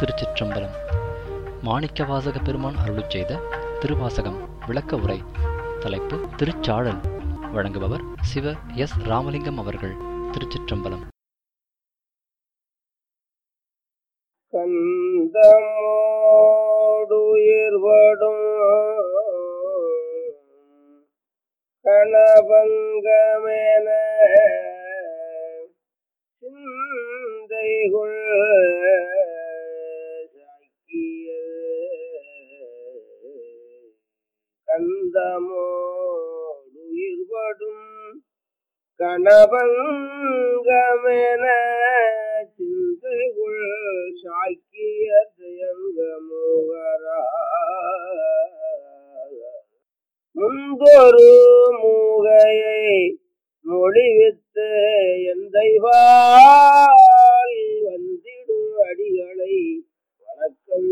திருச்சிற்றம்பலம் மாணிக்கவாசக பெருமான் அருளிச் செய்த திருவாசகம் விளக்க உரை தலைப்பு திருச்சாழல் வழங்குபவர் சிவ எஸ் ராமலிங்கம் அவர்கள் திருச்சிற்றம்பலம் கந்தமோடுயிர்வடும் கணபங்கமென சிந்தைகுள் கந்தமோடுயிர்வடும் கணபங்கமென சிந்தைகுள் சாக்கிய ஜயங்கமுகரா முன்பொரு மூகையை மொழிவித்து எந்தைவால் வந்திடும் அடிகளை வணக்கம்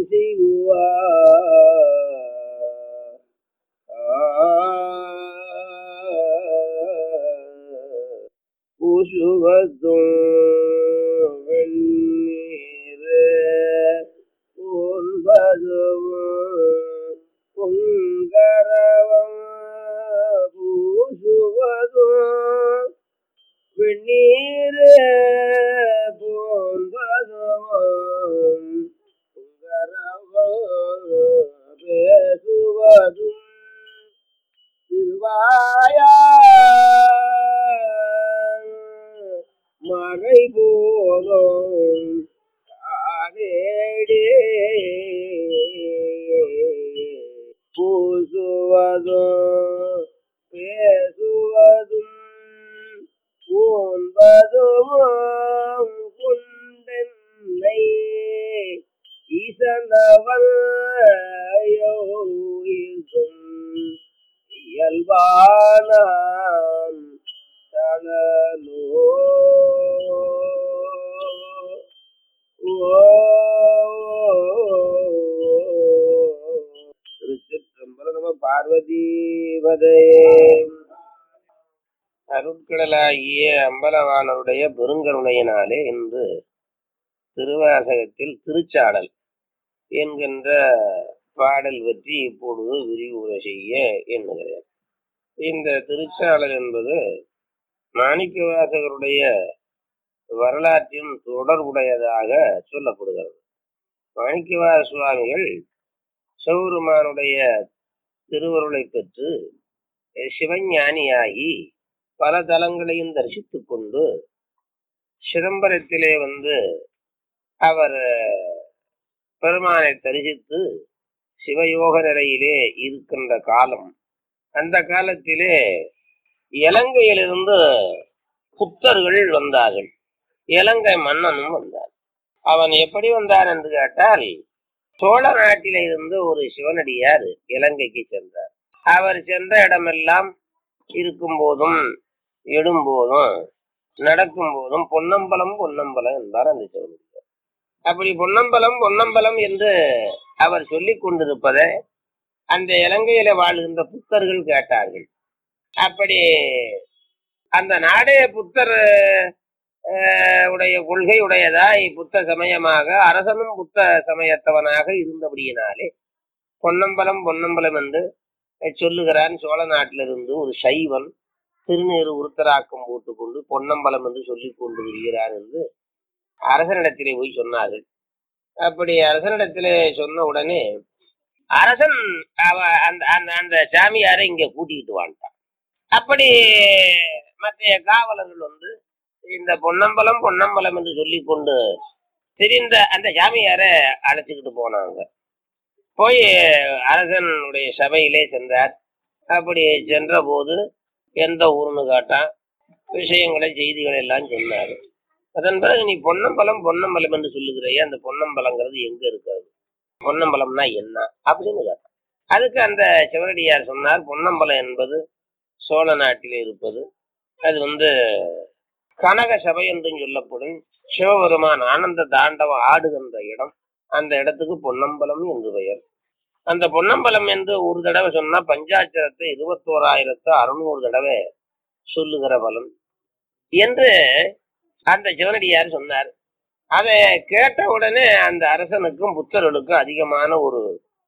செய்வார் உசுவத்தும் வெண்ணீரே ஒன்பதுவும் பொங்கரவம் பூசுவதும் வெண்ணீரே போன்பதும் பொங்கரவம் பேசுவதும் திருவாயா மறை போலும் காடேடே பூசுவதும் பேசுவதும் பூன்பதும் குண்டென்னை ஈசனவன் யோகிக்கும் இயல்பானான் தனலோ திருச்சிற்றம்பலம் நம பார்வதி வதையே அருட்கடலாகிய அம்பலவானருடைய பெருங்கருணையினாலே இன்று திருவாசகத்தில் திருச்சாடல் என்கின்ற பாடல் பற்றி இப்பொழுது விரிவுரை செய்ய எண்ணுகிறேன் இந்த திருச்சாளர் என்பது மாணிக்கவாசகருடைய வரலாற்றின் தொடர்புடையதாக சொல்லப்படுகிறது மாணிக்கவாச சுவாமிகள் சிவபெருமானுடைய திருவருளை பெற்று சிவஞானியாகி பல தலங்களையும் தரிசித்துக் கொண்டு சிதம்பரத்திலே வந்து அவர் பெருமானை தரிசித்து சிவயோக நிலையிலே இருக்கின்ற காலம் அந்த காலத்திலே இலங்கையிலிருந்து புத்தர்கள் வந்தார்கள் இலங்கை மன்னனும் வந்தார் அவன் எப்படி வந்தார் என்று கேட்டால் சோழ நாட்டில இருந்து ஒரு சிவனடியார் இலங்கைக்கு சென்றார் அவர் சென்ற இடமெல்லாம் இருக்கும் போதும் எடும்போதும் நடக்கும் போதும் பொன்னம்பலம் பொன்னம்பலம் என்பார் அந்த சிவனடியார் அப்படி பொன்னம்பலம் பொன்னம்பலம் என்று அவர் சொல்லிக் கொண்டிருப்பதை அந்த இலங்கையில வாழ்கின்ற புத்தர்கள் கேட்டார்கள் அப்படி அந்த நாடே புத்தர் உடைய கொள்கை உடையதாய் புத்த சமயமாக அரசனும் புத்த சமயத்தவனாக இருந்தபடியினாலே பொன்னம்பலம் பொன்னம்பலம் என்று சொல்லுகிறான் சோழ நாட்டிலிருந்து ஒரு சைவன் திருநீறு உருத்தராக்கம் போட்டுக்கொண்டு பொன்னம்பலம் என்று சொல்லிக் கொண்டு வருகிறார் என்று அரசனிடத்திலே போய் சொன்னார்கள் அப்படி அரசனிடத்திலே சொன்ன உடனே அரசன் அவ அந்த அந்த அந்த சாமியாரை இங்க கூட்டிக்கிட்டு வாழ்ந்தான் அப்படி மற்ற காவலர்கள் வந்து இந்த பொன்னம்பலம் பொன்னம்பலம் என்று சொல்லி கொண்டு தெரிந்த அந்த சாமியாரை அழைச்சிக்கிட்டு போனாங்க போய் அரசனுடைய சபையிலே சென்றார் அப்படி சென்ற போது எந்த ஊர்னு காட்டான் விஷயங்களை செய்திகளை எல்லாம் சொன்னார் அதன் பிறகு நீ பொன்னம்பலம் பொன்னம்பலம் என்று சொல்லுகிறைய அந்த பொன்னம்பலங்கிறது எங்க இருக்காது பொன்னம்பலம்னா என்ன அப்படின்னு கேட்டான் அதுக்கு அந்த சிவனடியார் சொன்னார் பொன்னம்பலம் என்பது சோழ நாட்டில் இருப்பது அது வந்து கனக சபை என்றும் சொல்லப்படும் சிவபெருமான் ஆனந்த தாண்டவம் ஆடுகின்ற இடம் அந்த இடத்துக்கு பொன்னம்பலம் என்று பெயர் அந்த பொன்னம்பலம் என்று ஒரு தடவை சொன்னா பஞ்சாட்சரத்தை இருபத்தோராயிரத்து அறுநூறு தடவை சொல்லுகிற பலன் என்று அந்த சிவனடியார் சொன்னார் அதை கேட்ட உடனே அந்த அரசனுக்கும் புத்தர்களுக்கும் அதிகமான ஒரு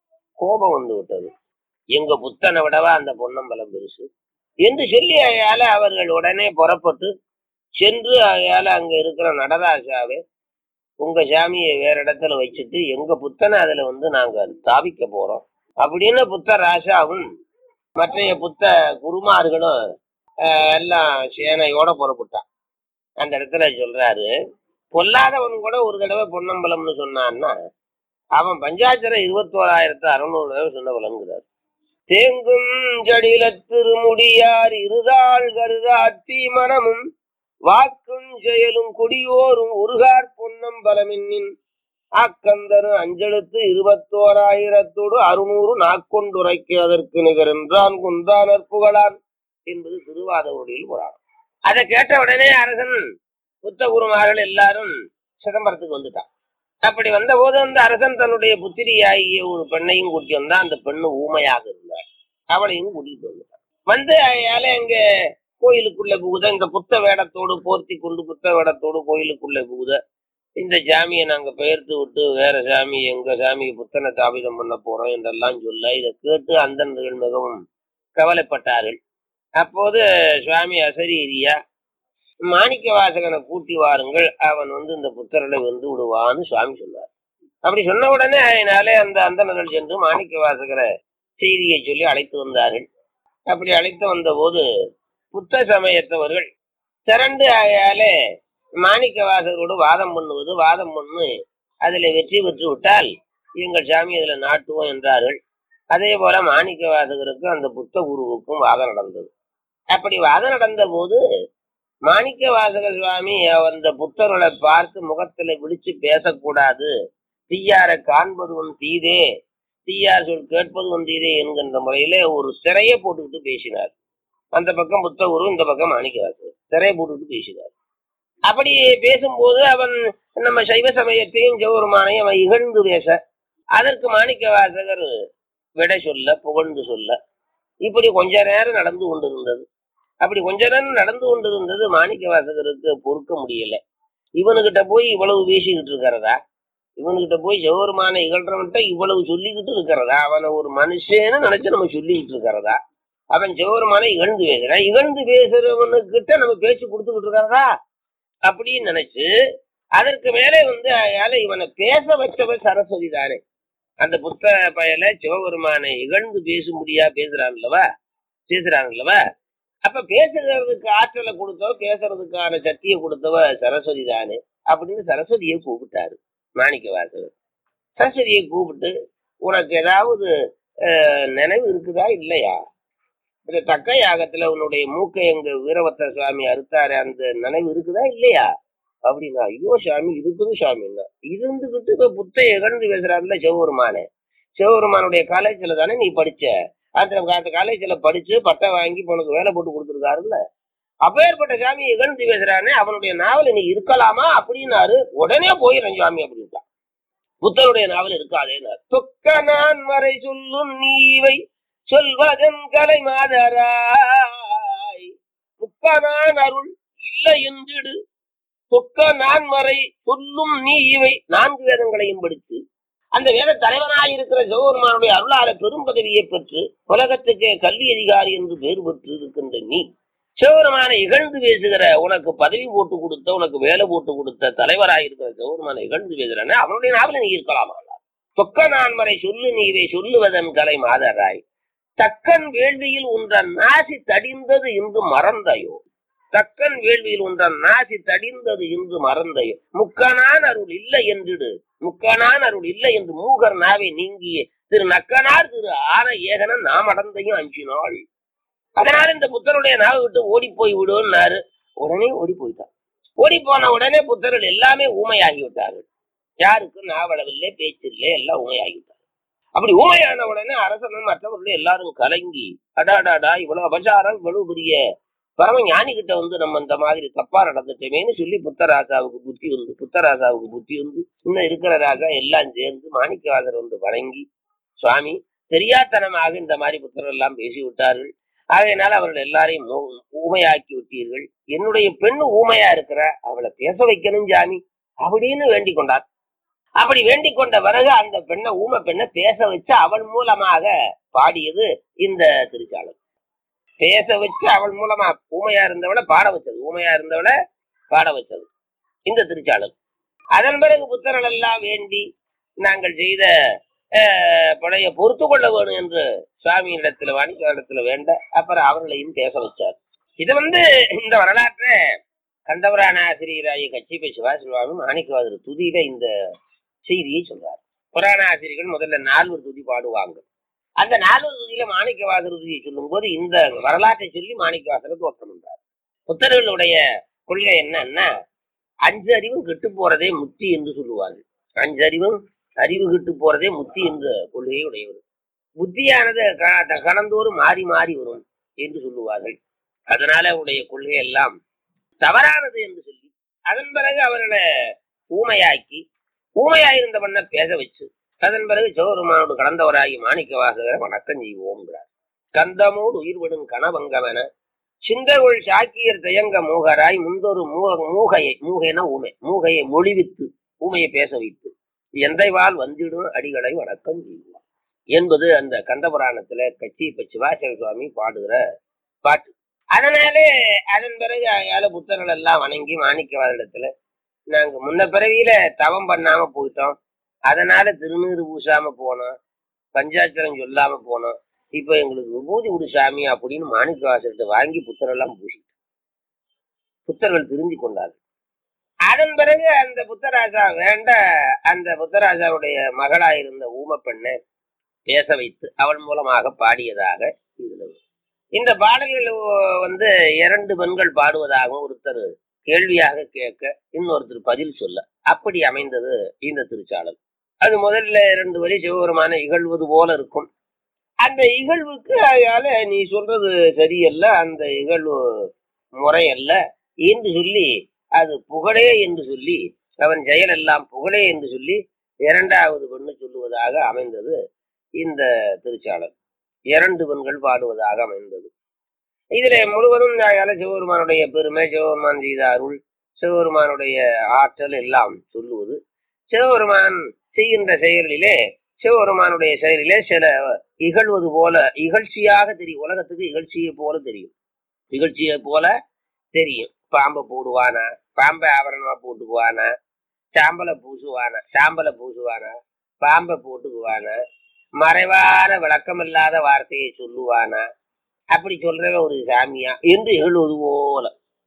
கோபம் வந்து விட்டது எங்க புத்தனை விடவா அந்த பொன்னம்பலம் பெருசு என்று சொல்லி அயால அவர்கள் உடனே புறப்பட்டு சென்று அயால அங்க இருக்கிற நடராஜாவை உங்க சாமியை வேற இடத்துல வச்சுட்டு எங்க புத்தனை அதுல வந்து நாங்க ஸ்தாபிக்க போறோம் அப்படின்னு புத்த ராஜாவும் மற்றைய புத்த குருமார்களும் ஆஹ், எல்லாம் சேனையோட புறப்பட்டான் அந்த இடத்துல சொல்றாரு பொல்லாதவன் கூட ஒரு தடவை பொன்னம்பலம்னு சொன்னான்னா அவன் பஞ்சாட்சரம் இருபத்தோராயிரத்து அறுநூறு தடவை சொன்ன விளங்குறார் தேங்கும் ஜடில திருமுடியார் இருதாள் கருதாத்தி மனமும் வாக்கும் செயலும் கொடியோரும் உருகார் பொன்னம்பலமின்னின் ஆக்கந்தரு அஞ்செழுத்து இருபத்தோராயிரத்தோடு அறுநூறு நாக்கொண்டுரைக்கு அதற்கு நிகரென்றான் குந்தானர் புகழான் என்பது திருவாதவருடைய புராணம் அதை கேட்ட உடனே அரசன் புத்த குருமார்கள் எல்லாரும் சிதம்பரத்துக்கு வந்துட்டான் அப்படி வந்தபோது அந்த அரசன் தன்னுடைய புத்திரியாகிய ஒரு பெண்ணையும் கூட்டி வந்தா அந்த பெண்ணு ஊமையாக இருந்தாள் அவளையும் கூட்டிட்டு வந்துட்டான் வந்து அயால எங்க கோயிலுக்குள்ள புகுத இந்த புத்த வேடத்தோடு போர்த்தி கொண்டு புத்த வேடத்தோடு கோயிலுக்குள்ள புகுத இந்த சாமியை நாங்க பெயர்த்து விட்டு வேற சாமி எங்க சாமியை புத்தனை தாபிதம் பண்ண போறோம் என்றெல்லாம் சொல்ல இதை கேட்டு அந்தணர்கள் மிகவும் கவலைப்பட்டார்கள் அப்போது சுவாமி அசரீரியா மாணிக்க வாசகனை கூட்டி வாருங்கள் அவன் வந்து இந்த புத்தர்களை வந்து விடுவான்னு சுவாமி சொன்னார் அப்படி சொன்ன உடனே அதனாலே அந்த அந்தணர்கள் சென்று மாணிக்க வாசகரை செய்தியை சொல்லி அழைத்து வந்தார்கள் அப்படி அழைத்து வந்த போது புத்த சமயத்தவர்கள் திரண்டு ஆகையாலே மாணிக்க வாசகரோடு வாதம் பண்ணுவது வாதம் பண்ணு அதில் வெற்றி பெற்று விட்டால் எங்கள் சாமி அதில் நாட்டுவோம் என்றார்கள் அதே போல மாணிக்க வாசகருக்கு அந்த புத்த குருவுக்கும் வாதம் நடந்தது அப்படி வாதம் நடந்த போது மாணிக்க வாசக சுவாமி அந்த புத்தர்களை பார்த்து முகத்துல விழிச்சு பேசக்கூடாது தீயாரை காண்பதும் தீதே தீயார் சொல் கேட்பதும் தீதே என்கின்ற முறையில ஒரு சிறையை போட்டுக்கிட்டு பேசினார் அந்த பக்கம் புத்த குரு இந்த பக்கம் மாணிக்க வாசகர் சிறையை போட்டுக்கிட்டு பேசினார் அப்படி பேசும்போது அவன் நம்ம சைவ சமயத்தையும் ஜெவருமானையும் அவன் இகழ்ந்து பேச அதற்கு மாணிக்க வாசகர் விடை சொல்ல புகழ்ந்து சொல்ல இப்படி கொஞ்ச நேரம் நடந்து கொண்டிருந்தது அப்படி கொஞ்ச நேரம் நடந்து கொண்டிருந்தது மாணிக்க வாசகருக்கு பொறுக்க முடியல இவனுகிட்ட போய் இவ்வளவு பேசிக்கிட்டு இருக்கிறதா இவனுகிட்ட போய் ஜெவருமான இகழ்றவன்ட்ட இவ்வளவு சொல்லிக்கிட்டு இருக்கிறதா அவனை ஒரு மனுஷன்னு நினைச்சு நம்ம சொல்லிக்கிட்டு இருக்கிறதா அவன் ஜெவருமான இகழ்ந்து பேசுறான் இகழ்ந்து பேசுறவனுக்கிட்ட நம்ம பேச்சு கொடுத்துக்கிட்டு இருக்கிறதா அப்படின்னு நினைச்சு அதற்கு மேலே வந்து அயால இவனை பேச வச்சவன் சரஸ்வதி தானே அந்த புத்த பயல சிவபெருமானை இகழ்ந்து பேசும்படியா பேசுறான் அல்லவா பேசுறான் அல்லவா அப்ப பேசுறதுக்கு ஆற்றலை கொடுத்தவ பேசுறதுக்கான சக்தியை கொடுத்தவ சரஸ்வதி தானே அப்படின்னு சரஸ்வதியை கூப்பிட்டாரு மாணிக்க வாசகர் சரஸ்வதியை கூப்பிட்டு உனக்கு ஏதாவது அஹ், நினைவு இருக்குதா இல்லையா இந்த தக்க யாகத்துல உன்னுடைய மூக்கை எங்க வீரபத்திர சுவாமி அறுத்தாரு அந்த நினைவு இருக்குதா இல்லையா அப்படின்னா ஐயோ சாமி இருக்குது சாமின்னா இருந்துகிட்டு இப்ப புத்த இகழ்ந்து பேசுறாருல சிவபெருமானே சிவபெருமானுடைய காலேஜ்ல தானே நீ படிச்ச அந்த அந்த காலேஜ்ல படிச்சு பட்டை வாங்கி இப்ப உனக்கு வேலை போட்டு கொடுத்துருக்காருல்ல அப்பேற்பட்ட சாமி இகழ்ந்து பேசுறானே அவனுடைய நாவல் நீ இருக்கலாமா அப்படின்னாரு உடனே போயிடும் சாமி அப்படின்ட்டான் புத்தருடைய நாவல் இருக்காதேனார் தொக்க நான் வரை சொல்லும் நீவை சொல்வதன் கலை மாதராய் முக்கனான் அருள் இல்லை என்றிடு தொக்க நான் வரை சொல்லும் நீ இவை நான்கு வேதங்களையும் படித்து அந்த வேத தலைவனாயிருக்கிற சிவபெருமானுடைய அருளால பெரும் பதவியை பெற்று உலகத்துக்கு கல்வி அதிகாரி என்று பெயர் பெற்று இருக்கின்ற நீ சிவபெருமானை இகழ்ந்து பேசுகிற உனக்கு பதவி போட்டு கொடுத்த உனக்கு வேலை போட்டு கொடுத்த தலைவராயிருக்கிற சிவபெருமானை இகழ்ந்து பேசுறானே அவனுடைய நாவல நீ இருக்கலாமா தொக்க நான்மறை சொல்லு நீவை சொல்லுவதன் கலை மாதராய் தக்கன் வேள்வியில் உன்ற நாசி தடிந்தது இன்று மறந்தையோ தக்கன் வேள்வியில் உன்ற நாசி தடிந்தது இன்று மறந்தையோ முக்கனான் அருள் இல்லை என்றிடு முக்கனான் அருள் இல்லை என்று மூகர் நாவை நீங்கிய திரு நக்கனார் திரு ஆன ஏகன நாம் அடந்தையும் அஞ்சினாள் அதனால இந்த புத்தருடைய நாவை விட்டு ஓடி போய் விடுன்னாரு உடனே ஓடி போயிட்டான் ஓடி போன உடனே புத்தர்கள் எல்லாமே ஊமையாகி விட்டார்கள் யாருக்கும் நாவளவில்லை பேச்சில்லை எல்லாம் ஊமையாகி விட்டார்கள் அப்படி ஊமையான உடனே அரசனும் மற்றவர்களும் எல்லாரும் கலங்கி அடாடாடா இவ்வளவு அபசாரம் இவ்வளவு பெரிய பரம ஞானி கிட்ட வந்து நம்ம இந்த மாதிரி தப்பா நடந்துட்டோமேன்னு சொல்லி புத்தராஜாவுக்கு புத்தி வந்து புத்தராஜாவுக்கு புத்தி வந்து இன்னும் இருக்கிற ராஜா எல்லாம் சேர்ந்து மாணிக்கவாசர் வந்து வணங்கி சுவாமி தெரியாத்தனமாக இந்த மாதிரி புத்தர் எல்லாம் பேசி விட்டார்கள் ஆகையினால அவர்கள் எல்லாரையும் ஊ- ஊமையாக்கி விட்டீர்கள் என்னுடைய பெண்ணு ஊமையா இருக்கிற அவளை பேச வைக்கணும் சாமி அப்படின்னு வேண்டிக் கொண்டார் அப்படி வேண்டிக் கொண்ட பிறகு அந்த பெண்ணை ஊமை பெண்ணை பேச வச்சு அவள் மூலமாக பாடியது இந்த திருச்சாளர் பேச வச்சு அவள் மூலமா ஊமையா இருந்தவளை பாட வச்சது ஊமையா இருந்தவளை பாட வச்சது இந்த திருச்சாளர் அதன் பிறகு புத்தர்கள் எல்லாம் வேண்டி நாங்கள் செய்த அஹ், பழைய பொறுத்து கொள்ள வேணும் என்று சுவாமியிடத்துல வாணிக்காலத்துல வேண்ட அப்புறம் அவர்களையும் பேச வச்சார் இது வந்து இந்த வரலாற்றை கந்தபுராண ஆசிரியராகிய கச்சிப்பை சிவாசிவாமி மாணிக்கவாதர் துதியில இந்த செய்தியை சொல்றார் புராண ஆசிரியர்கள் முதல்ல நால்வர் துதி பாடுவாங்க அந்த நால்வர் துதியில மாணிக்கவாதர் துதியை சொல்லும் போது இந்த வரலாற்றை சொல்லி மாணிக்கவாசகர் தோற்றம் என்றார் புத்தர்களுடைய கொள்கை என்னன்னா அஞ்சு அறிவும் கெட்டு போறதே முத்தி என்று சொல்லுவார்கள் அஞ்சு அறிவும் அறிவு கெட்டு போறதே முத்தி என்ற கொள்கையை உடையவர் புத்தியானது க- கணந்தோறும் மாறி மாறி வரும் என்று சொல்லுவார்கள் அதனால அவருடைய கொள்கை எல்லாம் தவறானது என்று சொல்லி அதன் பிறகு அவர்களை ஊமையாக்கி ஊமையாயிருந்த பண்ண பேச வச்சு அதன் பிறகு சிவபெருமானோடு கடந்தவராகி மாணிக்க வாசகரை வணக்கம் செய்வோம்ங்கிறார் கந்தமோடு உயிர்விடும் கனவங்கமென சிந்தகுள் சாக்கியர் தயங்க மூகராய் முந்தொரு மூக மூகையை மூகைனா ஊமை மூகையை மொழிவித்து ஊமையை பேச வைத்து எந்தைவால் வந்திடும் அடிகளை வணக்கம் செய்வோம் என்பது அந்த கந்தபுராணத்துல கட்சி இப்ப சிவாசக சுவாமி பாடுகிற பாட்டு அதனாலே அதன் பிறகு அயால புத்தர்கள் எல்லாம் வணங்கி மாணிக்கவாதிடத்துல நாங்க முன்ன பிறவியில தவம் பண்ணாம போயிட்டோம் அதனால திருநீறு பூசாம போனோம் பஞ்சாட்சரம் சொல்லாம போனோம் இப்ப எங்களுக்கு விபூதி விடு சாமி அப்படின்னு மாணிக்கவாசத்தை வாங்கி புத்தரெல்லாம் பூசிட்டோம் புத்தர்கள் திருந்தி கொண்டார்கள் அதன் பிறகு அந்த புத்தராஜா வேண்ட அந்த புத்தராஜாவுடைய மகளாயிருந்த ஊம பெண்ணை பேச வைத்து அவள் மூலமாக பாடியதாக இதுல வரும். இந்த பாடல்கள் வந்து இரண்டு பெண்கள் பாடுவதாகவும் ஒருத்தர் கேள்வியாக கேட்க இன்னொருத்தர் பதில் சொல்ல அப்படி அமைந்தது இந்த திருச்சாளர் அது முதல்ல இரண்டு வழி சிவபெருமான இகழ்வது போல இருக்கும் அந்த இகழ்வுக்கு அதால நீ சொல்றது சரியல்ல அந்த இகழ்வு முறையல்ல என்று சொல்லி அது புகழே என்று சொல்லி அவன் செயல் எல்லாம் புகழே என்று சொல்லி இரண்டாவது பெண்ணு சொல்லுவதாக அமைந்தது இந்த திருச்சாளர் இரண்டு பெண்கள் பாடுவதாக அமைந்தது இதுல முழுவதும் அதால சிவபெருமானுடைய பெருமை சிவபெருமான் செய்த அருள் சிவபெருமானுடைய ஆற்றல் எல்லாம் சொல்லுவது சிவபெருமான் செய்கின்ற செயலிலே சிவபெருமானுடைய செயலிலே சில இகழ்வது போல இகழ்ச்சியாக தெரியும் உலகத்துக்கு இகழ்ச்சியை போல தெரியும் இகழ்ச்சியை போல தெரியும் பாம்பை போடுவானா பாம்பை ஆபரணமா போட்டுக்குவானா சாம்பலை பூசுவானா சாம்பலை பூசுவானா பாம்பை போட்டுக்குவானா மறைவான விளக்கமில்லாத வார்த்தையை சொல்லுவானா அப்படி சொல்றவன் ஒரு சாமியா என்று இகழ்வது போல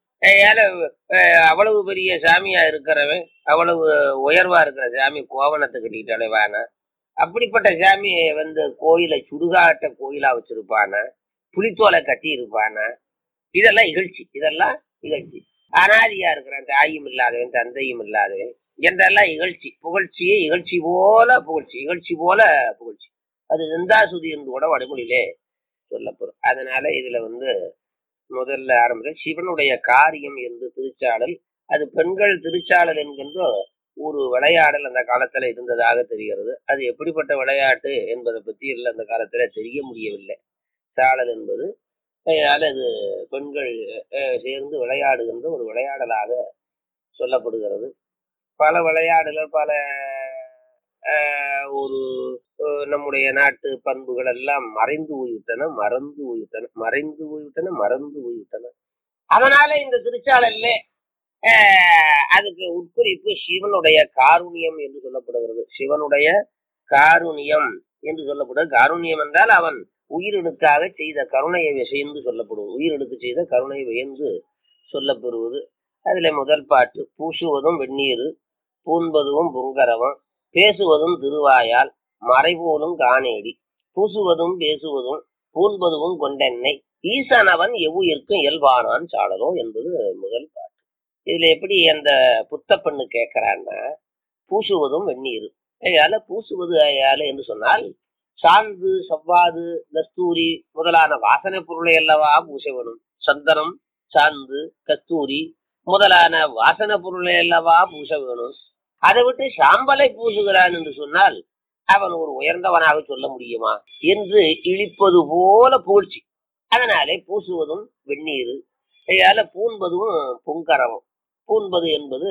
ஏல அவ்வளவு பெரிய சாமியா இருக்கிறவன் அவ்வளவு உயர்வா இருக்கிற சாமி கோவணத்தை கட்டிக்கிட்டு அலைவானா அப்படிப்பட்ட சாமி வந்து கோயிலை சுடுகாட்ட கோயிலா வச்சிருப்பானா புலித்தோலை கட்டி இருப்பானா இதெல்லாம் இகழ்ச்சி இதெல்லாம் இகழ்ச்சி அனாதியா இருக்கிறான் தாயும் இல்லாதவன் தந்தையும் இல்லாதவன் என்றெல்லாம் இகழ்ச்சி புகழ்ச்சியே இகழ்ச்சி போல புகழ்ச்சி இகழ்ச்சி போல புகழ்ச்சி அது நிந்தாசுதி என்று கூட வடமொழியிலே சொல்லப்படும் அதனால இதுல வந்து முதல்ல ஆரம்பிச்ச சிவனுடைய காரியம் என்று திருச்சாடல் அது பெண்கள் திருச்சாடல் என்கின்ற ஒரு விளையாடல் அந்த காலத்துல இருந்ததாக தெரிகிறது அது எப்படிப்பட்ட விளையாட்டு என்பதை பத்தி எல்லாம் அந்த காலத்துல தெரிய முடியவில்லை சாடல் என்பது அதனால அது பெண்கள் அஹ், சேர்ந்து விளையாடுகின்ற ஒரு விளையாடலாக சொல்லப்படுகிறது பல விளையாடுகள் பல அஹ், ஒரு அஹ், நம்முடைய நாட்டு பண்புகள் எல்லாம் மறைந்து போய்விட்டன மறந்து போய்விட்டன மறைந்து போய்விட்டன மறந்து போய்விட்டன அதனால இந்த திருச்சாளல்ல அஹ், அதுக்கு உட்குறிப்பு சிவனுடைய காருண்யம் என்று சொல்லப்படுகிறது சிவனுடைய காருண்யம் என்று சொல்லப்படுகிறது காருண்யம் என்றால் அவன் உயிரினுக்காக செய்த கருணையை விசைந்து சொல்லப்படுவது உயிரினுக்கு செய்த கருணை வியந்து சொல்லப்பெறுவது அதுல முதல் பாட்டு பூசுவதும் வெந்நீர் பூண்பதும் பொங்கரவம் பேசுவதும் திருவாயால் மறைபோலும் காணேடி பூசுவதும் பேசுவதும் பூண்பதுவும் கொண்டெண்ணெய் ஈசனவன் எவ்வுயிர்க்கும் இயல்பானான் சாடலோ என்பது முதல் பாட்டு இதுல எப்படி அந்த புத்த பெண்ணு கேட்கிறான்னா பூசுவதும் வெந்நீர் அயால பூசுவது அயால என்று சொன்னால் சாந்து செவ்வாது கஸ்தூரி முதலான வாசனை பொருளை அல்லவா பூச வேணும் சந்தனம் சாந்து கஸ்தூரி முதலான வாசனை பொருளை அல்லவா பூச வேணும் அதை விட்டு சாம்பலை பூசுகிறான் என்று சொன்னால் அவன் ஒரு உயர்ந்தவனாக சொல்ல முடியுமா என்று இழிப்பது போல புகழ்ச்சி அதனாலே பூசுவதும் வெந்நீர் அதால பூண்பதும் பொங்கரவம் பூண்பது என்பது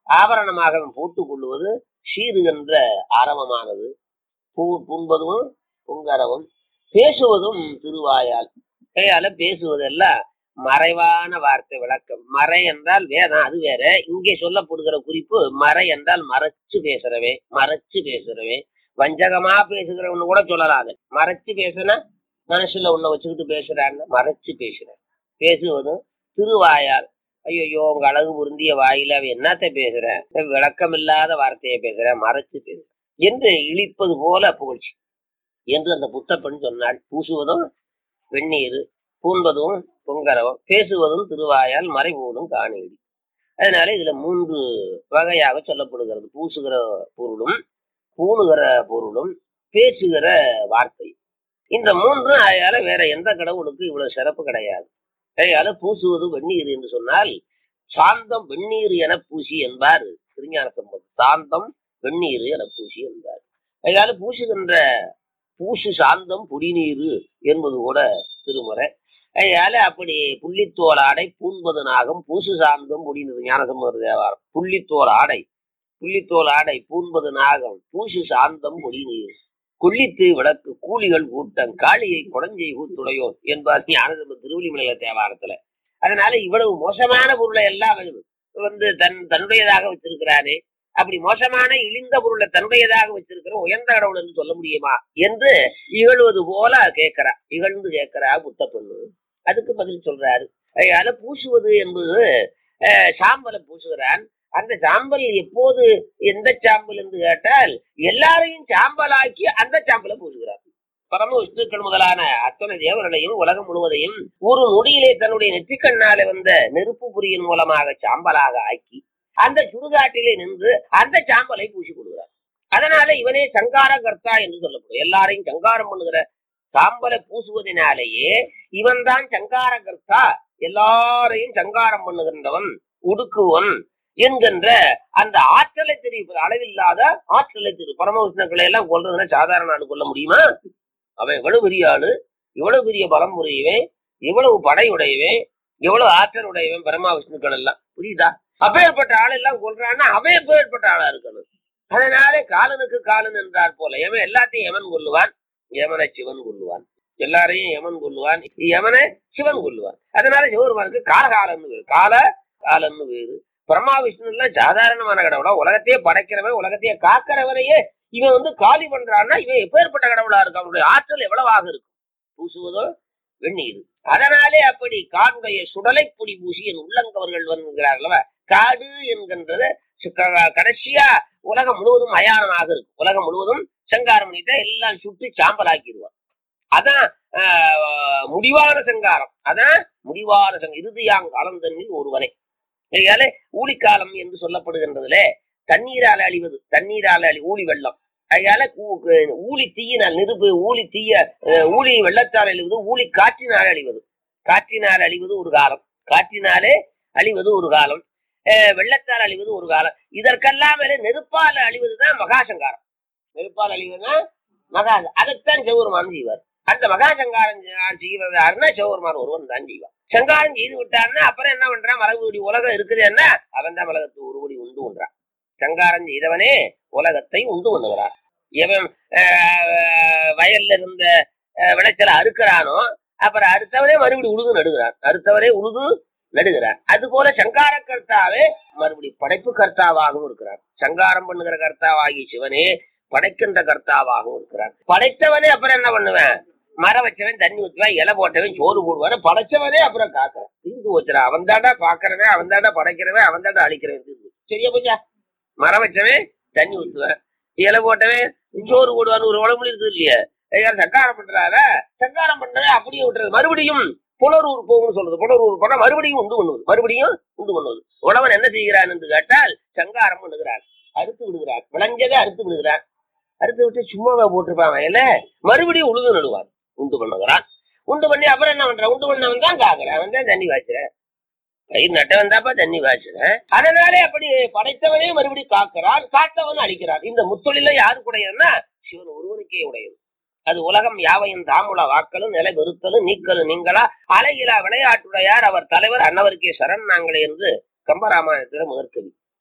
ஆபரணமாக அவன் போட்டுக் கொள்வது சீருகின்ற ஆரவமானது பூ புண்பதும் புங்கரவும் பேசுவதும் திருவாயால் கையால பேசுவதெல்லாம் மறைவான வார்த்தை விளக்கம் மறை என்றால் வேதம் அது வேற இங்கே சொல்லப்படுகிற குறிப்பு மறை என்றால் மறைச்சு பேசுறவே மறைச்சு பேசுறவே வஞ்சகமா பேசுகிறவனு கூட சொல்லலாம் அது மறைச்சு பேசுனா மனசுல உன்னை வச்சுக்கிட்டு பேசுறான்னு மறைச்சு பேசுறேன் பேசுவதும் திருவாயால் ஐயோ உங்க அழகு பொருந்திய வாயில அவ என்னத்த பேசுறேன் விளக்கம் இல்லாத வார்த்தையை பேசுறேன் மறைச்சு பேசுறேன் என்று இழிப்பது போல புகழ்ச்சி என்று அந்த புத்தப்பெண் சொன்னாள் பூசுவதும் வெந்நீர் பூண்பதும் பொங்கரவம் பேசுவதும் திருவாயால் மறைபோடும் காணேடி அதனால இதுல மூன்று வகையாக சொல்லப்படுகிறது பூசுகிற பொருளும் பூணுகிற பொருளும் பேசுகிற வார்த்தை இந்த மூன்று அதால வேற எந்த கடவுளுக்கு இவ்வளவு சிறப்பு கிடையாது அதால பூசுவது வெந்நீர் என்று சொன்னால் சாந்தம் வெந்நீர் என பூசி என்பார் திருஞான சம்பந்தம் சாந்தம் வெந்நீர் என பூசி என்பார் அதனால பூசுகின்ற பூசு சாந்தம் புடிநீர் என்பது கூட திருமுறை அதனால அப்படி புள்ளித்தோல் ஆடை பூண்பது நாகம் பூசு சாந்தம் புடிநீர் ஞானசம்பந்த தேவாரம் புள்ளித்தோல் ஆடை புள்ளித்தோல் ஆடை பூண்பது நாகம் பூசு சாந்தம் புடிநீர் கொல்லித்து விளக்கு கூலிகள் கூட்டம் காளியை குடஞ்சை கூத்துடையோர் என்பார் ஞானசம்பந்த திருவள்ளிமலையில தேவாரத்துல அதனால இவ்வளவு மோசமான பொருளை எல்லாம் அவன் வந்து தன் தன்னுடையதாக வச்சிருக்கிறானே அப்படி மோசமான இழிந்த பொருளை தன்னுடையதாக வச்சிருக்கிற உயர்ந்த கடவுள் என்று சொல்ல முடியுமா என்று இகழ்வது போல கேட்கிறா இகழ்ந்து கேட்கிறா புத்த பெண்ணு அதுக்கு பதில் சொல்றாரு அதனால பூசுவது என்பது அஹ், சாம்பலை பூசுகிறான் அந்த சாம்பல் எப்போது எந்த சாம்பல் என்று கேட்டால் எல்லாரையும் சாம்பலாக்கி அந்த சாம்பலை பூசுகிறார் பரம விஷ்ணுக்கள் முதலான அத்தனை தேவர்களையும் உலகம் முழுவதையும் ஒரு நொடியிலே தன்னுடைய நெற்றிக்கண்ணாலே வந்த நெருப்பு புரியின் மூலமாக சாம்பலாக ஆக்கி அந்த சுடுகாட்டிலே நின்று அந்த சாம்பலை பூசி கொடுக்கிறார் அதனால இவனே சங்கார கர்த்தா என்று சொல்லப்படும் எல்லாரையும் சங்காரம் பண்ணுகிற சாம்பலை பூசுவதனாலேயே இவன் தான் சங்கார கர்த்தா எல்லாரையும் சங்காரம் பண்ணுகின்றவன் உடுக்குவன் என்கின்ற அந்த ஆற்றலை தெரிவிப்பது அளவில்லாத ஆற்றலை தெரியும் பரமவிஷ்ணுக்களை எல்லாம் கொல்றதுன்னா சாதாரண ஆளு கொல்ல முடியுமா அவன் எவ்வளவு பெரிய ஆளு இவ்வளவு பெரிய பலம் உடையவன் இவ்வளவு படை உடையவன் எவ்வளவு ஆற்றல் உடையவன் பரமா விஷ்ணுக்கள் எல்லாம் புரியுதா அப்பேற்பட்ட ஆள் எல்லாம் கொல்றான்னா அவன் எப்பேற்பட்ட ஆளா இருக்கணும் அதனாலே காலனுக்கு காலன் என்றார் போல எவன் எல்லாத்தையும் எவன் கொல்லுவான் யமனை சிவன் கொல்லுவான் எல்லாரையும் யமன் கொல்லுவான் யமனை சிவன் கொல்லுவான் அதனால சிவருமானுக்கு காலகாலன்னு வேறு கால காலன்னு வேறு பிரம்மா விஷ்ணு எல்லாம் சாதாரணமான கடவுளா உலகத்தையே படைக்கிறவன் உலகத்தையே காக்கிறவனையே இவன் வந்து காலி பண்றான்னா இவன் எப்பேற்பட்ட கடவுளா இருக்கு அவனுடைய ஆற்றல் எவ்வளவாக இருக்கும் பூசுவதோ வெந்நீர் அதனாலே அப்படி காடுடைய சுடலை பொடி பூசி என் உள்ளங்கவர்கள் வருகிறார்களவ காடு என்கின்றது சு- க- கடைசியா உலகம் முழுவதும் மயானமாக இருக்கும் உலகம் முழுவதும் சங்காரம் பண்ணிட்டு எல்லாம் சுட்டு சாம்பலாக்கிடுவான் அதான் ஆஹ், முடிவான சங்காரம் அதான் முடிவான சங்கம் இறுதியாங்காலம் தண்ணில் ஒருவனை இதனால ஊழிக்காலம் என்று சொல்லப்படுகின்றதுல தண்ணீரால அழிவது தண்ணீரால அழி ஊழி வெள்ளம் அதனால கூ- கு- ஊழி தீயினால் நெருப்பு ஊழி தீய அஹ், ஊழி வெள்ளத்தால் அழிவது ஊழி காற்றினால் அழிவது காற்றினால் அழிவது ஒரு காலம் காற்றினாலே அழிவது ஒரு காலம் அஹ், வெள்ளத்தால் அழிவது ஒரு காலம் இதற்கெல்லாம் மேல நெருப்பால் அழிவதுதான் மகாசங்காரம் நெருப்பால் அழிவதுதான் மகா அதைத்தான் செவ்வருமான் செய்வார் அந்த மகாசங்காரம் செய்வது யாருன்னா செவ்வருமான் ஒருவன் தான் செய்வார் சங்காரம் செய்து விட்டான்னா அப்புறம் என்ன பண்றான் மலகுடி உலகம் இருக்குதுன்னா அவன் தான் உலகத்தை உருவடி உண்டு பண்றான் சங்காரம் செய்தவனே உலகத்தை உண்டு பண்ணுகிறான் எவன் ஆஹ், வயல்ல இருந்த ஆஹ், விளைச்சலை அறுக்கிறானோ அப்புறம் அடுத்தவனே மறுபடி உழுது நடுகிறான் அடுத்தவனே உழுது நடுகிறான் அது போல சங்கார கர்த்தாவே மறுபடி படைப்பு கர்த்தாவாகவும் இருக்கிறான் சங்காரம் பண்ணுகிற கர்த்தாவாகி சிவனே படைக்கின்ற கர்த்தாவாகவும் இருக்கிறான் படைத்தவனே அப்புறம் என்ன பண்ணுவேன் மரம் வச்சவன் தண்ணி ஊற்றுவான் இலை போட்டவன் சோறு போடுவான் படைச்சவனே அப்புறம் காக்கிறான் தீர்ந்து போச்சுடா அவன் தாண்டா பாக்குறவன் அவன் தாண்டா படைக்கிறவன் அவன் தாண்டா அழிக்கிறவன் தீர்ந்து சரியா போச்சா மரம் வச்சவன் தண்ணி ஊற்றுவேன் இலை போட்டவன் சோறு போடுவான்னு ஒரு உடம்புல இருக்குது இல்லையா ஐயா சங்காரம் பண்றார சங்காரம் பண்றத அப்படியே விட்டுறது மறுபடியும் புலரூர் போகும்னு சொல்றது புலரூர் போனா மறுபடியும் உண்டு பண்ணுவது மறுபடியும் உண்டு பண்ணுவது உழவன் என்ன செய்கிறான் என்று கேட்டால் சங்காரம் பண்ணுகிறான் அறுத்து விடுகிறான் விளைஞ்சதை அறுத்து விடுகிறான் அறுத்து விட்டு சும்மாவா போட்டிருப்பான் வயல மறுபடியும் உழுது நடுவான் உண்டு பண்ணுகிறான் உண்டு பண்ணி அப்புறம் என்ன பண்றான் உண்டு பண்ணவன் தான் காக்குறான் அவன் தான் தண்ணி வாய்ச்சுறேன் பயிர் நட்டவன் தாப்பா தண்ணி வாய்ச்சுறேன் அதனாலே அப்படி படைத்தவனே மறுபடியும் காக்கிறான் காத்தவன் அழிக்கிறான் இந்த முத்தொழில யாருக்கு உடையதுன்னா சிவன் ஒருவனுக்கே உடையது அது உலகம் யாவையும் தாமுல வாக்களும் நிலை வெறுத்தலும் நீக்கலும் நீங்களா அலையிலா விளையாட்டுடையார் அவர் தலைவர் அன்னவருக்கே சரண் நாங்களே என்று கம்பராமாயணத்தில முதற்கவி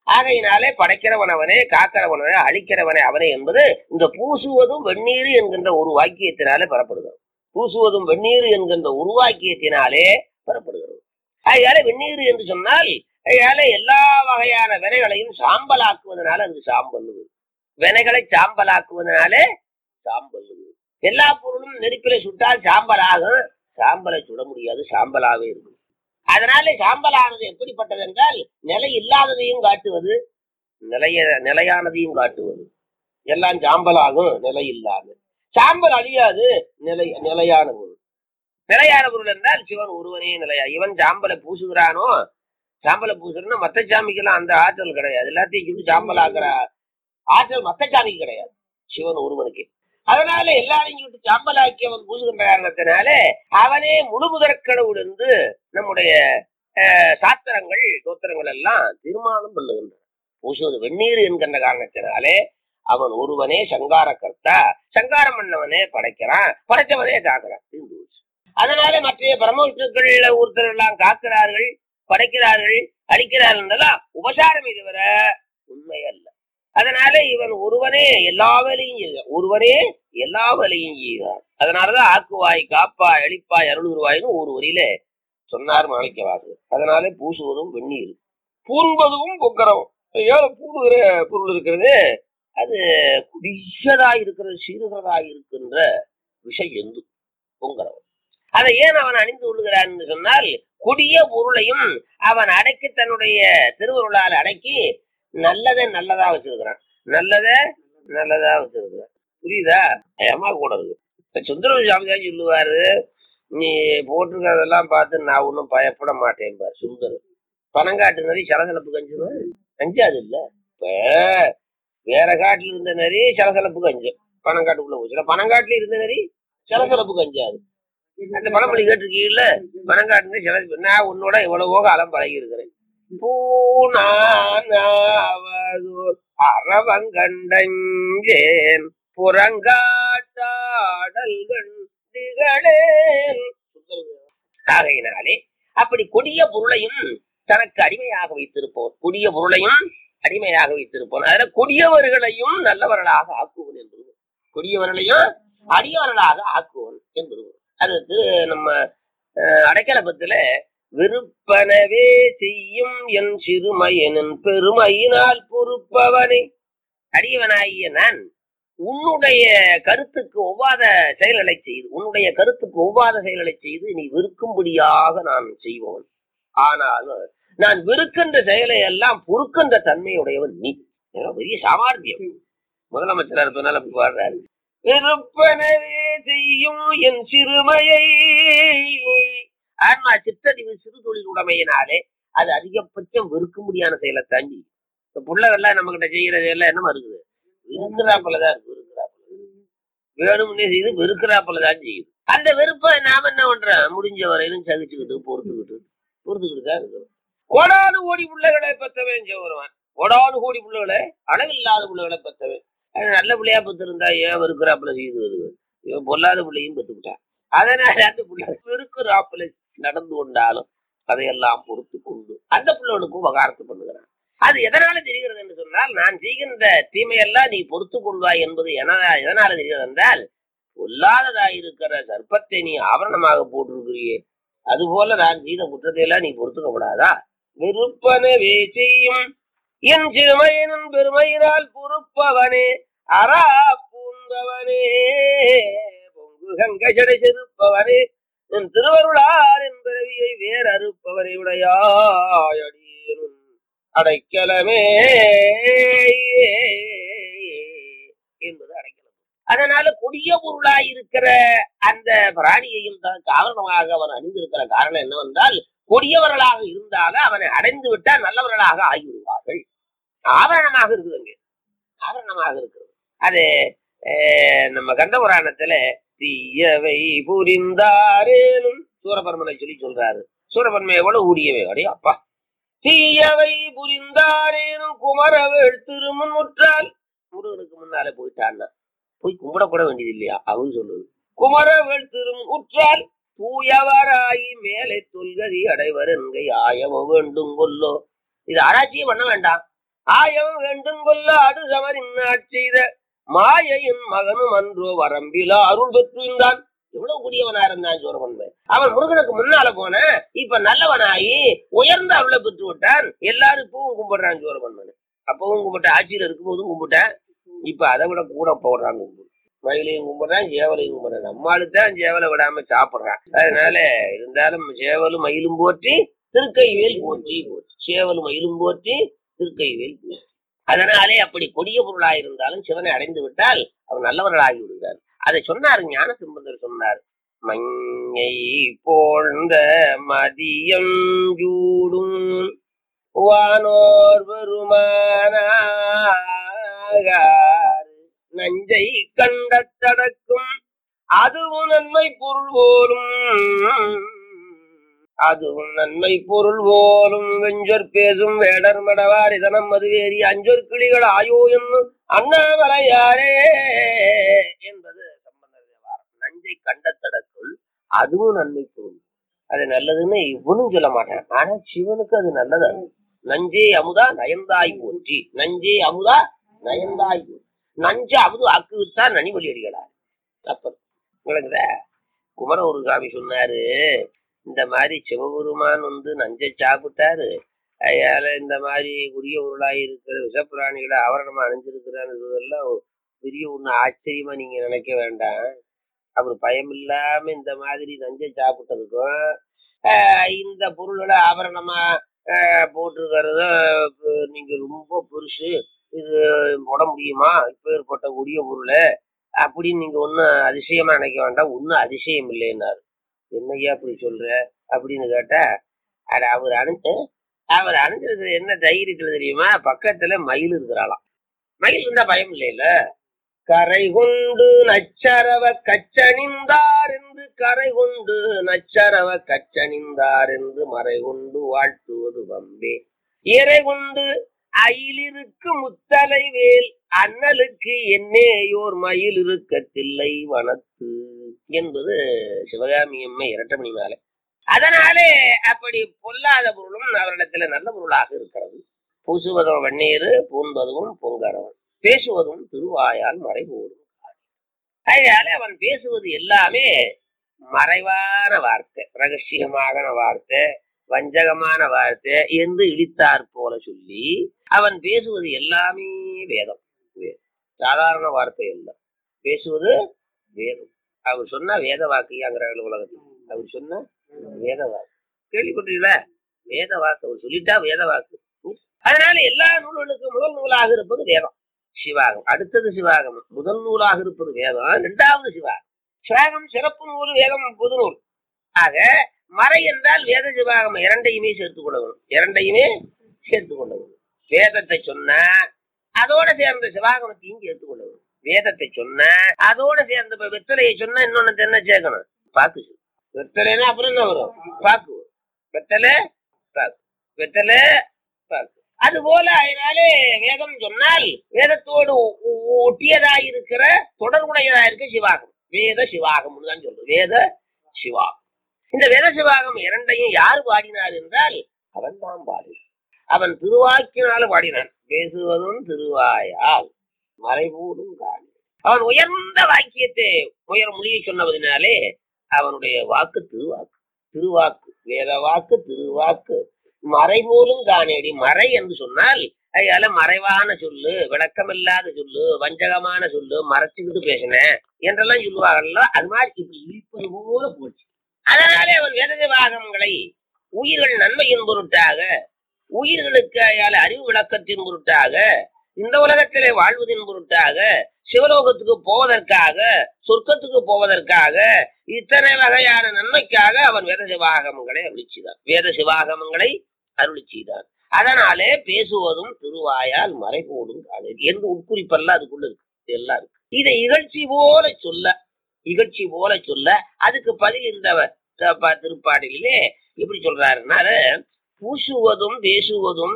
ஆகையினாலே படைக்கிறவன் அவனே காக்கிறவனே அழிக்கிறவனே அவனே என்பது இந்த பூசுவதும் வெந்நீர் என்கின்ற ஒரு வாக்கியத்தினாலே பெறப்படுகிறது பூசுவதும் வெந்நீர் என்கின்ற ஒரு வாக்கியத்தினாலே பெறப்படுகிறது அதனால வெந்நீர் என்று சொன்னால் அதனால எல்லா வகையான வினைகளையும் சாம்பலாக்குவதனால அது சாம்பல் வினைகளை சாம்பலாக்குவதனாலே சாம்பல் எல்லா பொருளும் நெருப்பில சுட்டால் சாம்பல் ஆகும் சாம்பலை சுட முடியாது சாம்பலாவே இருக்கும் அதனால சாம்பலானது எப்படிப்பட்டது என்றால் நிலை இல்லாததையும் காட்டுவது நிலைய நிலையானதையும் காட்டுவது எல்லாம் சாம்பலாகும் நிலை இல்லாத சாம்பல் அழியாது நிலை நிலையான பொருள் நிலையான பொருள் என்றால் சிவன் ஒருவனே நிலையா இவன் சாம்பலை பூசுகிறானோ சாம்பலை பூசுறன்னா மத்த சாமிக்கெல்லாம் அந்த ஆற்றல் கிடையாது எல்லாத்தையும் சுட்டு சாம்பல் ஆக்குற ஆற்றல் மத்த சாமிக்கு கிடையாது சிவன் ஒருவனுக்கு அதனால எல்லாரையும் சுட்டு சாம்பலாக்கி அவன் பூசுகின்ற காரணத்தினால அவனே முழு முதற்கடவுள் என்று நம்முடைய அஹ், சாத்திரங்கள் தோத்திரங்கள் எல்லாம் தீர்மானம் பண்ணுகின்றன பூசுவது வெந்நீர் என்கின்ற காரணத்தினாலே அவன் ஒருவனே சங்கார கர்த்தா சங்காரம் பண்ணவனே படைக்கிறான் படைச்சவனே காக்கிறான் தீர்ந்து போச்சு. அதனால மற்ற பரமவிஷ்ணுக்கள் ஒருத்தர் எல்லாம் காக்கிறார்கள் படைக்கிறார்கள் அழிக்கிறார்கள் என்றெல்லாம் உபசாரமே தவிர உண்மை அல்ல அதனால இவன் ஒருவனே எல்லா வேலையும் செய்கிறான் ஒருவனே எல்லா வேலையும் செய்கிறான் அதனாலதான் ஆக்குவாய் காப்பாய் அழிப்பாய் அருளுருவாய்னு ஒரு வரியில சொன்னார் மாணிக்கவாசகர் அதனால பூசுவதும் வெந்நீர் பூண்பதும் பொக்கரம் ஏழை பூணுகிற பொருள் இருக்கிறது அது குடிசதா இருக்கிறது சீருகிறதா இருக்கின்ற விஷ எந்து பொங்கரம் அதை ஏன் அவன் அணிந்து கொள்கிறான் என்று சொன்னால் கொடிய பொருளையும் அவன் அடக்கி தன்னுடைய திருவருளால் அடக்கி நல்லதை நல்லதா வச்சிருக்கிறான் நல்லதை நல்லதா வச்சிருக்கிறான் புரியுதா ஏமா கூட இருக்கு சுந்தர சாமி தான் சொல்லுவாரு நீ போட்டிருக்கிறதெல்லாம் பார்த்து நான் ஒன்றும் பயப்பட மாட்டேன் பார் சுந்தர் பனங்காட்டு நரி சலசலப்பு கஞ்சுமா கஞ்சாது இல்ல இப்ப வேற காட்டுல இருந்த நரி சலசலப்பு கஞ்சும் பனங்காட்டுக்குள்ள போச்சு பனங்காட்டுல இருந்த நரி சலசலப்பு கஞ்சாது அந்த பழமொழி கேட்டிருக்கீங்கல்ல பனங்காட்டு சலசலப்பு நான் உன்னோட எவ்வளவோ காலம் பழகி இருக்கிறேன் பூனாவதோர் அறவங்கண்டேன் புறங்காட்டாடல் கண்டுகளேன் ஆகையினாலே அப்படி கொடிய பொருளையும் தனக்கு அடிமையாக வைத்திருப்போம் கொடிய பொருளையும் அடிமையாக வைத்திருப்போம் அதுல கொடியவர்களையும் நல்லவர்களாக ஆக்குவன் என்பது கொடியவர்களையும் அடியவர்களாக ஆக்குவன் என்பது அது திரு- நம்ம அஹ், அடைக்கலப்பத்துல விருப்பனவே செய்யும் என் சிறுமையனின் பெருமையினால் பொறுப்பவனே அடியவனாகிய நான் உன்னுடைய கருத்துக்கு ஒவ்வாத செயல்களை செய்து உன்னுடைய கருத்துக்கு ஒவ்வாத செயல்களை செய்து நீ வெறுக்கும்படியாக நான் செய்வோன் ஆனாலும் நான் வெறுக்கின்ற செயலை எல்லாம் பொறுக்கின்ற தன்மையுடையவன் நீ ஏன்னா பெரிய சாமர்த்தியம் முதலமைச்சரா இருப்பதனால அப்படி பாடுறாரு விருப்பனவே செய்யும் என் சிறுமையை ஆன்மா சிற்றறிவு சிறு தொழில் உடைமையினாலே அது அதிகபட்சம் வெறுக்கும்படியான செயலை தாண்டி இப்ப புள்ளகள்லாம் நம்ம கிட்ட செய்யறது எல்லாம் என்னமா இருக்குது வெறுக்கிறாப்புலதான் இருக்கு வெறுக்கிறாப்புல வேணும்னே செய்து வெறுக்கிறாப்புலதான் செய்யுது அந்த வெறுப்பை நாம என்ன பண்றோம் முடிஞ்ச வரையிலும் சகிச்சுக்கிட்டு பொறுத்துக்கிட்டு பொறுத்துக்கிட்டு தான் இருக்கிறோம் கோடானு கோடி பிள்ளைகளை பெற்றவன் வருவான் கோடானு கோடி பிள்ளைகளை அளவில்லாத பிள்ளைகளை பெற்றவன் அது நல்ல பிள்ளையா பெற்றிருந்தா ஏன் வெறுக்கிறாப்புல செய்து வருது இவன் பொல்லாத பிள்ளையும் பெற்றுக்கிட்டான் அதனால அந்த பிள்ளை வெறுக்கிறாப்புல நடந்து கொண்டாலும் அதையெல்லாம் பொறுத்து கொண்டு அந்த பிள்ளைகளுக்கும் உபகாரத்தை பண்ணுகிறான் அது எதனால தெரிகிறது என்று சொன்னால் நான் செய்கின்ற தீமையெல்லாம் நீ பொறுத்து கொள்வாய் என்பது என- எதனால தெரிகிறது என்றால் பொல்லாததாய் இருக்கிற சர்ப்பத்தை நீ ஆவரணமாக போட்டிருக்கிறியே அதுபோல நான் செய்த குற்றத்தை எல்லாம் நீ பொறுத்துக்கப்படாதா விருப்பனவே செய்யும் என் சிறுமையினும் பெருமையினால் பொறுப்பவனே அரா பூந்தவனே பொங்கு கங்கை ஜடை செருப்பவனே என் திருவருளார் என் பிறவியை வேறு அறுப்பவரை உடையாயடியேனும் அடைக்கலமே என்பது அடைக்கலம் அதனால கொடிய பொருளாய் இருக்கிற அந்த பிராணியையும் தனக்கு ஆவரணமாக அவன் அணிந்திருக்கிற காரணம் என்னவென்றால் கொடியவர்களாக இருந்தாலும் அவனை அடைந்து விட்டால் நல்லவர்களாக ஆகிவிடுவார்கள் ஆவரணமாக இருக்குது அங்கே ஆவரணமாக இருக்கிறது அது அஹ், நம்ம கந்த புராணத்துல தீயவை புரிந்தாரேனும் சூரபர்மனை சொல்லி சொல்றாரு சூரபர்மன் எவ்வளவு ஊடியவை அடே அப்பா தீயவை புரிந்தாரேனும் குமரவேள் திருமுன் முற்றால் முருகனுக்கு முன்னாலே போயிட்டான்னா போய் கும்பிடக்கூட வேண்டியது இல்லையா அவன் சொல்லுது குமரவேள் திரும் உற்றால் தூயவராயி மேலே தொல்கதி அடைவர் என்கை ஆயவ வேண்டும் கொல்லோ இது ஆராய்ச்சியே பண்ண வேண்டாம் ஆயம் வேண்டும் கொல்ல அடு சமரின் செய்த மாயையின் மகனும் அன்றோ வரம்பிலா அருள் பெற்றிருந்தான் எவ்வளவு குடியவனா இருந்தான் சோரபன்மன் அவன் முருகனுக்கு முன்னால போன இப்ப நல்லவனாகி உயர்ந்த அருளை பெற்று விட்டான் எல்லாரும் இப்பவும் கும்பிடுறான் சோரபன்மன் அப்பவும் கும்பிட்ட ஆட்சியில இருக்கும்போதும் கும்பிட்டேன் இப்ப அதை விட கூட போடுறான் கும்பிடு மயிலையும் கும்பிடுறான் சேவலையும் கும்பிடுறான் நம்மளுக்கு தான் சேவலை விடாம சாப்பிடுறான் அதனால இருந்தாலும் சேவலும் மயிலும் போற்றி திருக்கைவேல் போற்றி போற்றி சேவலும் மயிலும் போற்றி திருக்கைவேல் போற்றி அதனாலே அப்படி கொடிய பொருளாக இருந்தாலும் சிவனை அடைந்து விட்டால் அவர் நல்லவர்களாகி விடுகிறார் அதை சொன்னார் ஞான சம்பந்தர் சொன்னார் மஞ்சை போழ்ந்த மதியம் ஜூடும் வானோர் பெருமானார் நஞ்சை கண்ட தடக்கும் அதுவும் நன்மை பொருள் போலும் அதுவும் நன்மை பொருள் போலும் வெஞ்சொற் பேசும் வேடர் மடவார் இதனம் மதுவேறி அஞ்சொற் கிளிகள் ஆயோ என்று அண்ணாமலையாரே என்பது சம்பந்தர் தேவாரம் நஞ்சை கண்டத்தடக்குள் அதுவும் நன்மை பொருள் அது நல்லதுன்னு இவனும் சொல்ல மாட்டான் ஆனா சிவனுக்கு அது நல்லது நஞ்சே அமுதா நயந்தாய் போற்றி நஞ்சே அமுதா நயந்தாய் போற்றி நஞ்ச அமுது அக்கு வித்தா நனிவழி அடிகளா அப்ப உங்களுக்கு குமர ஒரு சாமி சொன்னாரு இந்த மாதிரி சிவபெருமான் வந்து நஞ்சை சாப்பிட்டாரு அதனால இந்த மாதிரி உரிய பொருளாய் இருக்கிற விஷப்பிராணிகளை ஆவரணமா அணிஞ்சிருக்கிறான்னு பெரிய ஒண்ணு ஆச்சரியமா நீங்க நினைக்க வேண்டாம் அவர் பயம் இல்லாம இந்த மாதிரி நஞ்சை சாப்பிட்டதுக்கும் ஆஹ் இந்த பொருள்களை ஆபரணமா ஆஹ் போட்டிருக்கிறதும் நீங்க ரொம்ப பெருசு இது போட முடியுமா இப்ப ஏற்பட்ட உரிய பொருள் அப்படின்னு நீங்க ஒன்னும் அதிசயமா நினைக்க வேண்டாம் ஒன்னும் அதிசயம் இல்லைன்னாரு என்னையா அப்படி சொல்ற அப்படின்னு கேட்டா அட அவர் அணிஞ்சு அவர் அணிஞ்சிருக்கிற என்ன தைரியத்துல தெரியுமா பக்கத்துல மயில் இருக்கிறாளாம் மயில் இருந்தா பயம் இல்லைல்ல கரை கொண்டு நச்சரவ கச்சணிந்தார் என்று கரை கொண்டு நச்சரவ கச்சணிந்தார் என்று மறை கொண்டு வாழ்த்துவது வம்பே இறை கொண்டு அயிலிருக்கு முத்தலை வேல் அண்ணலுக்கு என்னேயோர் மயில் இருக்கத்தில்லை வனத்து என்பது சிவகாமி அம்மை இரட்டமணி மாலை அதனாலே அப்படி பொல்லாத பொருளும் அவரிடத்துல நல்ல பொருளாக இருக்கிறது பூசுவதும் வெந்நீர் பூண்பதும் பொங்கரவன் பேசுவதும் திருவாயால் மறைபோடும் அதனால அவன் பேசுவது எல்லாமே மறைவான வார்த்தை ரகசியமான வார்த்தை வஞ்சகமான வார்த்தை என்று இழித்தார் போல சொல்லி அவன் பேசுவது எல்லாமே வேதம் சாதாரண வார்த்தை அல்ல பேசுவது வேதம் அவர் சொன்னா வேத வாக்கியாங்கிற உலகத்தில் அவர் சொன்ன வேத வாக்கு கேள்விப்பட்டீங்களா வேத வாக்கு அவர் சொல்லிட்டா வேத வாக்கு அதனால எல்லா நூல்களுக்கும் முதல் நூலாக இருப்பது வேதம் சிவாகம் அடுத்தது சிவாகம் முதல் நூலாக இருப்பது வேதம் இரண்டாவது சிவாகம் சிவாகம் சிறப்பு நூல் வேதம் பொது நூல் ஆக மறை என்றால் வேத சிவாகம் இரண்டையுமே சேர்த்துக் கொள்ள வேணும் இரண்டையுமே சேர்த்துக் கொள்ள வேணும் வேதத்தை சொன்ன அதோட சேர்ந்த சிவாகமத்தையும் சேர்த்துக் கொள்ள வேணும் வேதத்தை சொன்ன அதோட சேர்ந்த இப்ப வெத்தலையை சொன்னா இன்னொன்னு என்ன சேர்க்கணும் பாக்கு வெத்தலைன்னா அப்புறம் என்ன வரும் பாக்கு வெத்தலை பாக்கு வெத்தலை பாக்கு அது போல அதனாலே வேதம் சொன்னால் வேதத்தோடு ஒட்டியதாய் இருக்கிற தொடர்புடையதா இருக்க சிவாகம் வேத சிவாகம் தான் சொல்றது வேத சிவாகம் இந்த வேத சிவாகம் இரண்டையும் யார் பாடினார் என்றால் அவன் தான் பாடினான் அவன் திருவாக்கினால பாடினான் பேசுவதும் திருவாயால் மறைபூடும் காணி அவன் உயர்ந்த வாக்கியத்தை உயர் மொழியை சொன்னவதனாலே அவனுடைய வாக்கு திருவாக்கு திருவாக்கு வேத வாக்கு திருவாக்கு மறைபோலும் காணேடி மறை என்று சொன்னால் அதனால மறைவான சொல்லு விளக்கமில்லாத சொல்லு வஞ்சகமான சொல்லு மறைச்சுக்கிட்டு பேசினேன் என்றெல்லாம் சொல்லுவாங்கல்ல அது மாதிரி இப்படி இழிப்பது போல போச்சு அதனாலே அவன் வேத வாகங்களை உயிர்கள் நன்மையின் பொருட்டாக உயிர்களுக்கு அயால அறிவு விளக்கத்தின் பொருட்டாக இந்த உலகத்திலே வாழ்வதின் பொருட்டாக சிவலோகத்துக்கு போவதற்காக சொர்க்கத்துக்கு போவதற்காக இத்தனை வகையான நன்மைக்காக அவன் வேத சிவாகமங்களை அருளி செய்தான் வேத சிவாகமங்களை அருளி செய்தான் அதனாலே பேசுவதும் திருவாயால் மறைபோடும் காணல் என்று உட்குறிப்பெல்லாம் அதுக்குள்ள இருக்கு எல்லாம் இருக்கு இதை இகழ்ச்சி போல சொல்ல இகழ்ச்சி போல சொல்ல அதுக்கு பதில் இருந்தவர் திருப்பாடிலே எப்படி சொல்றாருன்னா பூசுவதும் பேசுவதும்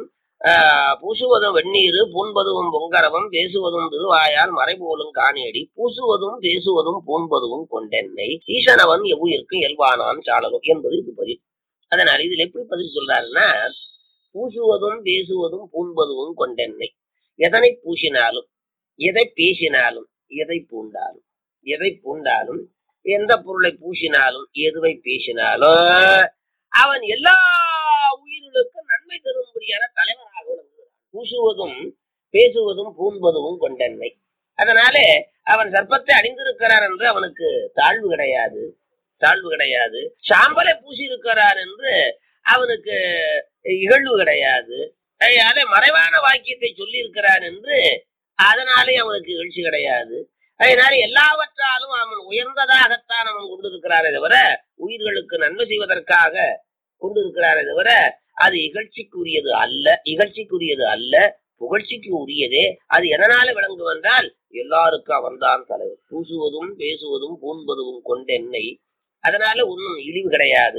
பூசுவதும் வெந்நீர் பூண்பதும் பொங்கரவம் பேசுவதும் திருவாயால் மறைபோலும் காணியடி பூசுவதும் பேசுவதும் பூண்பதும் கொண்டென்னை ஈசனவன் எவ்வுயிருக்கும் இயல்பானான் சாளரும் என்பது இது பதில் அதனால இதுல எப்படி பதில் சொல்றாருன்னா பூசுவதும் பேசுவதும் பூண்பதும் கொண்டென்னை எதனை பூசினாலும் எதை பேசினாலும் எதை பூண்டாலும் எதை பூண்டாலும் எந்த பொருளை பூசினாலும் எதுவை பேசினாலும் அவன் எல்லா உயிர்களுக்கும் நன்மை தரும்படியான தலைவனாக விளங்குகிறான் பூசுவதும் பேசுவதும் பூண்பதும் கொண்டென்னை அதனால அவன் சர்ப்பத்தை அணிந்திருக்கிறார் என்று அவனுக்கு தாழ்வு கிடையாது தாழ்வு கிடையாது சாம்பலை பூசி இருக்கிறார் என்று அவனுக்கு இகழ்வு கிடையாது அதே மறைவான வாக்கியத்தை சொல்லி இருக்கிறான் என்று அதனாலே அவனுக்கு இகழ்ச்சி கிடையாது அதனால எல்லாவற்றாலும் அவன் உயர்ந்ததாகத்தான் அவன் கொண்டிருக்கிறாரே தவிர உயிர்களுக்கு நன்மை செய்வதற்காக கொண்டிருக்கிறாரே தவிர அது இகழ்ச்சிக்குரியது அல்ல இகழ்ச்சிக்குரியது அல்ல புகழ்ச்சிக்கு உரியதே அது எதனால விளங்கும் என்றால் எல்லாருக்கும் அவன்தான் தலைவர் பூசுவதும் பேசுவதும் பூண்பதும் கொண்டென்னை அதனால ஒன்றும் இழிவு கிடையாது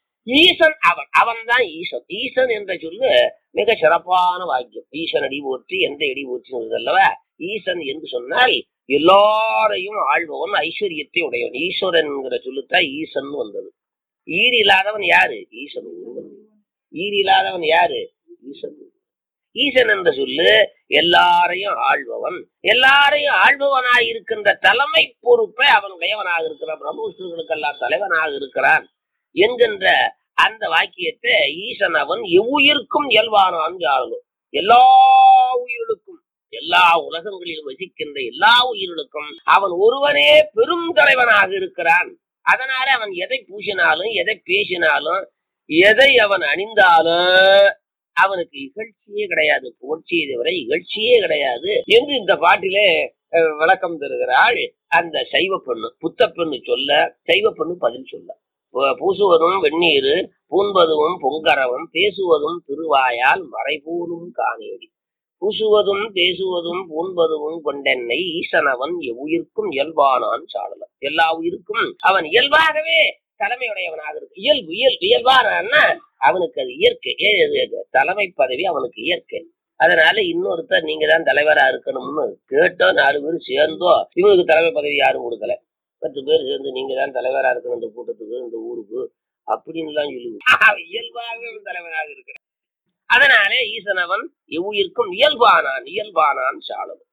ஈசன் அவன் அவன் தான் ஈசன் ஈசன் என்ற சொல்லு மிக சிறப்பான வாக்கியம் ஈசன் அடி போற்றி எந்த அடி போற்றி அல்லவா ஈசன் என்று சொன்னால் எல்லாரையும் ஆள்பவன் ஐஸ்வர்யத்தை உடையவன் ஈஸ்வரன்கிற சொல்லுத்தான் ஈசன் வந்தது ஈர் இல்லாதவன் யாரு ஈசன் ஒருவன் ஈர் இல்லாதவன் யாரு ஈசன் ஈசன் என்ற சொல்லு எல்லாரையும் ஆள்பவன் எல்லாரையும் ஆள்பவனாய் இருக்கின்ற தலைமை பொறுப்பை அவன் உடையவனாக இருக்கிறான் பிரம்மவிஷ்ணுகளுக்கெல்லாம் தலைவனாக இருக்கிறான் என்கின்ற அந்த வாக்கியத்தை ஈசன் அவன் எவ்வுயிருக்கும் இயல்பானான் ஆளும் எல்லா உயிர்களுக்கும் எல்லா உலகங்களிலும் வசிக்கின்ற எல்லா உயிர்களுக்கும் அவன் ஒருவனே பெரும் தலைவனாக இருக்கிறான் அதனால அவன் எதை பூசினாலும் எதை பேசினாலும் எதை அவன் அணிந்தாலும் அவனுக்கு இகழ்ச்சியே கிடையாது புகழ்ச்சியை தவிர இகழ்ச்சியே கிடையாது என்று இந்த பாட்டிலே அஹ், விளக்கம் தருகிறாள் அந்த சைவ பெண்ணு புத்த பெண்ணு சொல்ல சைவ பெண்ணு பதில் சொல்ல பூ- பூசுவதும் வெந்நீர் பூண்பதும் பொங்கரவும் பேசுவதும் திருவாயால் மறைபூரும் காணேடி பூசுவதும் பேசுவதும் பூண்பதும் கொண்டென்னை ஈசனவன் எவ்வுயிர்க்கும் இயல்பானான் சாடலம் எல்லா உயிருக்கும் அவன் இயல்பாகவே தலைமையுடையவனாக இருக்கு இயல்பு இயல்பு இயல்பானா அவனுக்கு அது இயற்கை ஏ, இது, இது, தலைமை பதவி அவனுக்கு இயற்கை அதனால இன்னொருத்தர் நீங்க தான் தலைவரா இருக்கணும்னு கேட்டோ நாலு பேர் சேர்ந்தோ இவனுக்கு தலைமை பதவி யாரும் கொடுக்கல பத்து பேர் சேர்ந்து நீங்க தான் தலைவரா இருக்கணும் இந்த கூட்டத்துக்கு இந்த ஊருக்கு அப்படின்னு எல்லாம் சொல்லுவோம் இயல்பாகவே அவன் தலைவராக இருக்கிறான் அதனாலே ஈசனவன் எவ்வுயிர்க்கும் இயல்பானான் இயல்பானான் சாலம்